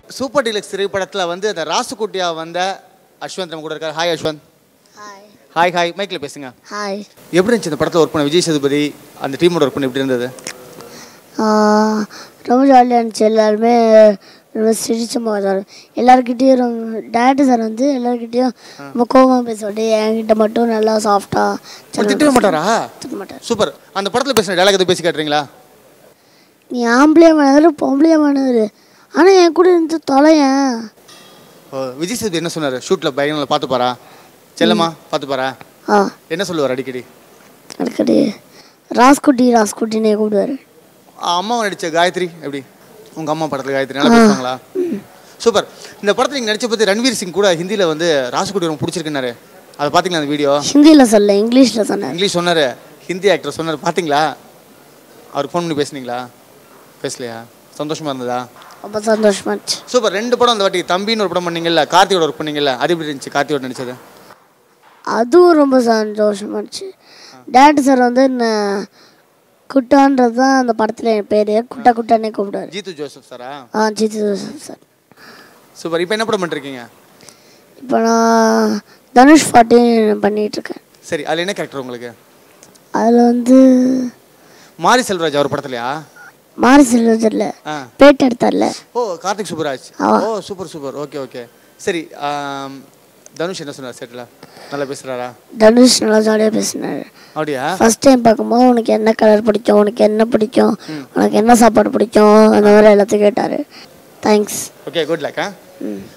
Super deluxe திரைப்படத்தில் வந்து அந்த ராசுகுட்டியா வந்த அஸ்வந்த் நம்ம கூட இருக்கார் hi Ashwanth hi hi hi மைக்கில் பேசுங்க ஹாய் எப்படி இருந்துச்சு இந்த படத்தில் ஒர்க் பண்ண விஜய் சேதுபதி அந்த டீமோட ஒர்க் பண்ண எப்படி இருந்தது ரொம்ப ஜாலியாக இருந்துச்சு எல்லாருமே ரொம்ப சிரிச்ச மாதிரி எல்லாருக்கிட்டேயும் ரொம்ப டேரக்டர் சார் வந்து எல்லாருக்கிட்டேயும் ரொம்ப கோபமாக பேசுவாரு என்கிட்ட மட்டும் நல்லா அவர் சாஃப்டாக திட்டவே மாட்டாரா திட்ட மாட்டார் சூப்பர் அந்த படத்தில் பேசுன டைலாக் எதுவும் பேசி காட்டுறீங்களா நீ ஆம்பளையா மனது பொம்பளையா மனது ஆனால் என் கூட இருந்து தொலையன் ஓ, விஜய் சேதுபதி என்ன சொன்னார் ஷூட்டில் பையங்களை பார்த்துப்பாரா செல்லம்மா பார்த்துப்பாரா ஆ என்ன சொல்லுவார் அடிக்கடி அடிக்கடி ராஸ்குட்டி ராஸ்குட்டினே கூப்பிடுவார் அம்மாவை நடித்த காயத்ரி எப்படி உங்கள் அம்மா படத்தில் காயத்ரி நல்லா பேசுவாங்களா சூப்பர் இந்த படத்தில் நீங்கள் நடிச்ச பற்றி ரன்வீர் சிங் கூட ஹிந்தியில் வந்து ராசுகுட்டி ரொம்ப பிடிச்சிருக்குன்னாரு அதை பார்த்தீங்களா அந்த வீடியோ ஹிந்தியில் சொல்ல இங்கிலீஷில் சொன்னார் இங்கிலீஷ் சொன்னார் ஹிந்தி ஆக்டர் சொன்னார் பார்த்தீங்களா அவருக்கு ஃபோன் பண்ணி பேசுனீங்களா பேசலையா சந்தோஷமா இருந்ததா ரொம்ப சந்தோஷமா இருந்துச்சு சூப்பர் ரெண்டு படம் அந்த வாட்டி தம்பின்னு ஒரு படம் பண்ணீங்கல்ல கார்த்தியோட ஒர்க் பண்ணீங்கல்ல அது எப்படி இருந்துச்சு கார்த்தியோட நடிச்சது அதுவும் ரொம்ப சந்தோஷமா இருந்துச்சு டேரக்டர் சார் வந்து என்ன குட்டான்றது தான் அந்த படத்தில் என் பேர் குட்டா குட்டானே கூப்பிடுவார் ஜீத்து ஜோசப் சாரா ஆ ஜித்து ஜோசப் சார் சூப்பர் இப்போ என்ன படம் பண்ணிருக்கீங்க இப்போ நான் தனுஷ் பாட்டியும் பண்ணிட்டு இருக்கேன் சரி அதில் என்ன கேரக்டர் உங்களுக்கு அதில் வந்து மாரி செல்வராஜ் அவர் படத்துலையா மாரி செல்வதில் ஆ பேட் எடுத்தார்ல ஓ கார்த்திக் சுப்பராஜ் ஆமா. ஓ சூப்பர் சூப்பர் ஓகே ஓகே சரி ஆம், தனுஷ் என்ன சொன்னார் செட்டில் நல்லா பேசுகிறாரா தனுஷ் நல்லா ஜாலியாக பேசினார் அப்படியா ஃபர்ஸ்ட் டைம் பார்க்கும்போது உனக்கு என்ன கலர் பிடிக்கும் உனக்கு என்ன பிடிக்கும் உனக்கு என்ன சாப்பாடு பிடிக்கும் அந்த மாதிரி எல்லாத்தையும் கேட்டார் தேங்க்ஸ் ஓகே குட் லக் ஆ ம்